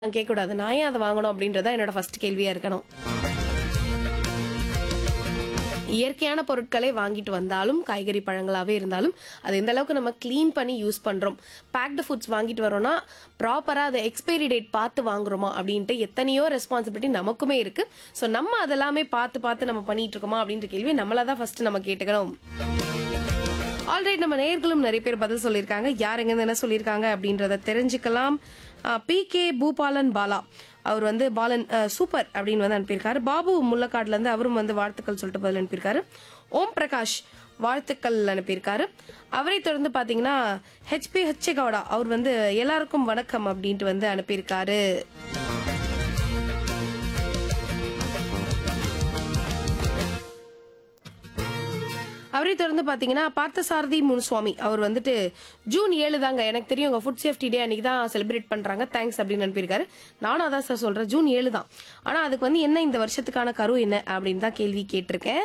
நான் கேட்கக்கூடாது நான் ஏன் அதை வாங்கணும் அப்படின்றத என்னோட ஃபர்ஸ்ட் கேள்வியா இருக்கணும் இயற்கையான பொருட்களை வாங்கிட்டு வந்தாலும் காய்கறி பழங்களாவே இருந்தாலும் அது எந்த அளவுக்கு நம்ம க்ளீன் பண்ணி யூஸ் பண்றோம் பேக்டு ஃபுட்ஸ் வாங்கிட்டு வரோம்னா ப்ராப்பரா அதை எக்ஸ்பைரி டேட் பார்த்து வாங்குறோமா அப்படின்ட்டு எத்தனையோ ரெஸ்பான்சிபிலிட்டி நமக்குமே இருக்கு ஸோ நம்ம அதெல்லாமே பார்த்து பார்த்து நம்ம பண்ணிட்டு இருக்கோமா அப்படின்ற கேள்வி நம்மள தான் ஃபர்ஸ்ட் நம்ம கேட்டுக்கணும் ஆல்ரைட் நம்ம நேயர்களும் நிறைய பேர் பதில் சொல்லியிருக்காங்க யார் எங்க என்ன சொல்லியிருக்காங்க அப்படின்றத தெரிஞ்சுக்கலாம் பி கே பூபாலன் பாலா அவர் வந்து பாலன் அஹ், சூப்பர் அப்படின்னு வந்து அனுப்பியிருக்காரு பாபு முள்ளக்காடுல இருந்து அவரும் வந்து வாழ்த்துக்கள் சொல்லிட்டு பதில் அனுப்பியிருக்காரு ஓம் பிரகாஷ் வாழ்த்துக்கள் அனுப்பியிருக்காரு அவரை தொடர்ந்து பாத்தீங்கன்னா ஹெச்பி ஹெச் கவுடா அவர் வந்து எல்லாருக்கும் வணக்கம் அப்படின்ட்டு வந்து அனுப்பியிருக்காரு அவரை தொடர்ந்து பாத்தீங்கன்னா பார்த்தசாரதி முனுசுவாமி அவர் வந்துட்டு ஜூன் ஏழு தாங்க எனக்கு தெரியும் உங்க ஃபுட் சேஃப்டி டே அன்னைக்கு தான் செலிப்ரேட் பண்றாங்க தேங்க்ஸ் அப்படின்னு அனுப்பியிருக்காரு நானும் அதான் சார் சொல்றேன் ஜூன் ஏழு தான் ஆனா அதுக்கு வந்து என்ன இந்த வருஷத்துக்கான கரு என்ன அப்படின்னு தான் கேள்வி கேட்டிருக்கேன்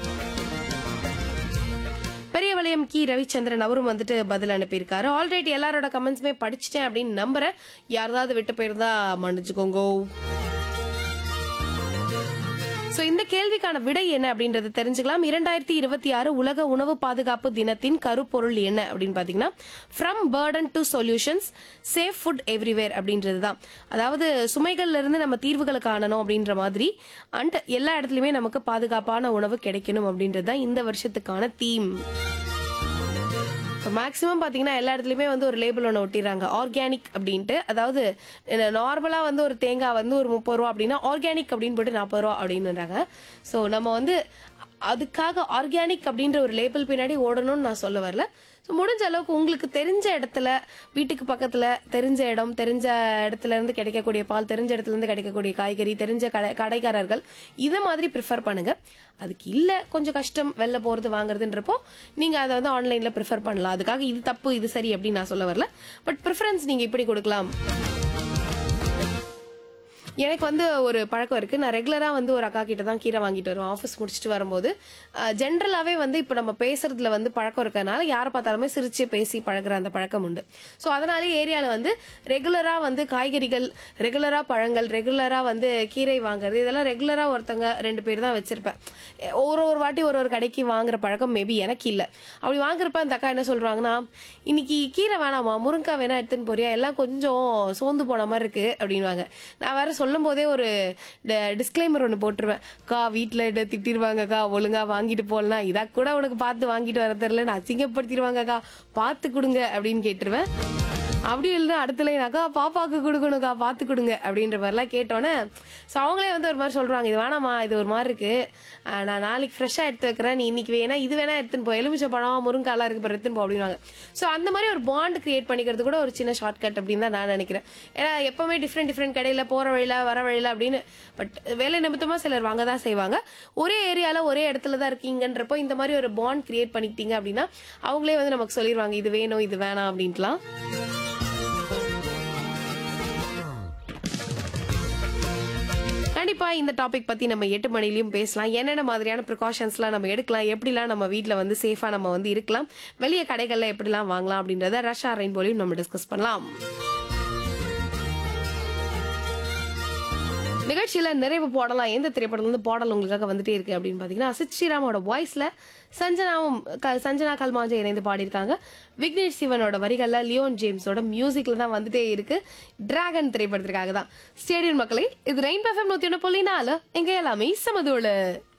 பெரியவளையம் கி ரவிச்சந்திரன் அவரும் வந்துட்டு பதில் அனுப்பியிருக்காரு ஆல்ரெடி எல்லாரோட கமெண்ட்ஸுமே படிச்சிட்டேன் அப்படின்னு நம்புறேன் யாராவது விட்டு போயிருந்தா மன்னிச்சுக்கோங்க சோ இந்த கேள்விக்கான விடை என்ன அப்படின்றத தெரிஞ்சுக்கலாம் இரண்டாயிரத்தி இருபத்தி ஆறு உலக உணவு பாதுகாப்பு தினத்தின் கருப்பொருள் என்ன அப்படின்னு பாத்தீங்கன்னா from burden to solutions safe food everywhere அப்படின்றது தான் அதாவது சுமைகள்ல இருந்து நம்ம தீர்வுகளை காணணும் அப்படின்ற மாதிரி அண்ட் எல்லா இடத்துலயுமே நமக்கு பாதுகாப்பான உணவு கிடைக்கணும் அப்படின்றது தான் இந்த வருஷத்துக்கான தீம் மேக்ஸிமம் பாத்தீங்கன்னா எல்லா இடத்துலயுமே வந்து ஒரு லேபிள் ஒன்று ஒட்டிடுறாங்க ஆர்கானிக் அப்படின்ட்டு அதாவது நார்மலா வந்து ஒரு தேங்காய் வந்து ஒரு முப்பது ரூபா அப்படின்னா ஆர்கானிக் அப்படின்னு போட்டு நாற்பது ரூபா அப்படின்னுறாங்க ஸோ நம்ம வந்து அதுக்காக ஆர்கானிக் அப்படின்ற ஒரு லேபிள் பின்னாடி ஓடணும்னு நான் சொல்ல வரல ஸோ முடிஞ்ச அளவுக்கு உங்களுக்கு தெரிஞ்ச இடத்துல வீட்டுக்கு பக்கத்துல தெரிஞ்ச இடம் தெரிஞ்ச இடத்துல இருந்து கிடைக்கக்கூடிய பால் தெரிஞ்ச இடத்துல இருந்து கிடைக்கக்கூடிய காய்கறி தெரிஞ்ச கடை கடைக்காரர்கள் இதை மாதிரி ப்ரிஃபர் பண்ணுங்க அதுக்கு இல்ல கொஞ்சம் கஷ்டம் வெளில போறது வாங்குறதுன்றப்போ நீங்க அதை வந்து ஆன்லைன்ல ப்ரிஃபர் பண்ணலாம் அதுக்காக இது தப்பு இது சரி அப்படின்னு நான் சொல்ல வரல பட் ப்ரிஃபரன்ஸ் நீங்க இப்படி கொடுக்கலாம் எனக்கு வந்து ஒரு பழக்கம் இருக்கு நான் ரெகுலரா வந்து ஒரு அக்கா கிட்ட தான் கீரை வாங்கிட்டு வருவேன் ஆஃபீஸ் முடிச்சுட்டு வரும்போது ஜென்ரலாவே வந்து இப்போ நம்ம பேசுறதுல வந்து பழக்கம் இருக்கறனால யாரை பார்த்தாலுமே சிரிச்சு பேசி பழகுற அந்த பழக்கம் உண்டு ஸோ அதனாலே ஏரியால வந்து ரெகுலரா வந்து காய்கறிகள் ரெகுலரா பழங்கள் ரெகுலரா வந்து கீரை வாங்குறது இதெல்லாம் ரெகுலரா ஒருத்தங்க ரெண்டு பேர் தான் வச்சிருப்பேன் ஒரு ஒரு வாட்டி ஒரு ஒரு கடைக்கு வாங்குற பழக்கம் மேபி எனக்கு இல்லை அப்படி வாங்குறப்ப அந்த அக்கா என்ன சொல்றாங்கன்னா இன்னைக்கு கீரை வேணாமா முருங்கைக்காய் வேணா எடுத்துன்னு போறியா எல்லாம் கொஞ்சம் சோர்ந்து போன மாதிரி இருக்கு அப்படின்வாங்க நான் வேற சொல்லும் போதே ஒரு டிஸ்க்ளைமர் ஒன்று போட்டுருவேன் கா வீட்டில் திட்டிருவாங்கக்கா ஒழுங்கா வாங்கிட்டு போகலாம் இதா கூட உனக்கு பார்த்து வாங்கிட்டு வர தெரியல நான் அசிங்கப்படுத்திடுவாங்கக்கா பார்த்து கொடுங்க அப்படின்னு கேட்டுருவேன் அப்படி இல்லைன்னா அடுத்த லைன் அக்கா பாப்பாக்கு கொடுக்கணுக்கா பார்த்து கொடுங்க அப்படின்ற மாதிரிலாம் கேட்டோன்னே ஸோ அவங்களே வந்து ஒரு மாதிரி சொல்றாங்க இது வேணாமா இது ஒரு மாதிரி இருக்கு ஆஹ் நான் நாளைக்கு ஃப்ரெஷ்ஷாக எடுத்து வைக்கிறேன் நீ இன்னைக்கு வேணா இது வேணா எடுத்துன்னு போ எலுமிச்சை பழம் முருங்காலாம் இருக்கு பாரு எடுத்துன்னு போ அப்படின்வாங்க ஸோ அந்த மாதிரி ஒரு பாண்ட் கிரியேட் பண்ணிக்கிறது கூட ஒரு சின்ன ஷார்ட் கட் அப்படின்னு தான் நான் நினைக்கிறேன் ஏன்னா எப்பவுமே டிஃப்ரெண்ட் டிஃப்ரெண்ட் கடையில் போற வழியில வர வழியில அப்படின்னு பட் வேலை நிமித்தமா சிலர் வாங்க தான் செய்வாங்க ஒரே ஏரியால ஒரே இடத்துல தான் இருக்கீங்கன்றப்போ இந்த மாதிரி ஒரு பாண்ட் கிரியேட் பண்ணிக்கிட்டீங்க அப்படின்னா அவங்களே வந்து நமக்கு சொல்லிடுவாங்க இது வேணும் இது வேணாம் அப்படின்ட்டுலாம் கண்டிப்பா இந்த டாபிக் பத்தி நம்ம எட்டு மணிலையும் பேசலாம் என்னென்ன மாதிரியான ப்ரிகாஷன்ஸ்லாம் நம்ம எடுக்கலாம் எப்படிலாம் நம்ம வீட்ல வந்து சேஃபா நம்ம வந்து இருக்கலாம் வெளிய கடைகள்ல எப்படிலாம் வாங்கலாம் அப்படின்றத ரஷ்யா ரெயின்போலையும் நம்ம டிஸ்கஸ் பண்ணலாம் நிகழ்ச்சியில நிறைவு போடலாம் எந்த திரைப்படத்துல இருந்து பாடல் உங்களுக்காக வந்துட்டே இருக்கு அப்படின்னு பாத்தீங்கன்னா அசித் ஸ்ரீராமோட வாய்ஸ்ல சஞ்சனாவும் க- சஞ்சனா கல்மாஞ்சா இணைந்து பாடியிருக்காங்க விக்னேஷ் சிவனோட வரிகள்ல லியோன் ஜேம்ஸோட மியூசிக்ல தான் வந்துட்டே இருக்கு டிராகன் திரைப்படத்திற்காக தான் ஸ்டேடியம் மக்களே இது ரெயின் எஃப்எம் நூத்தி ஒன்று புள்ளி நாலு எங்க எல்லாமே சமதோடு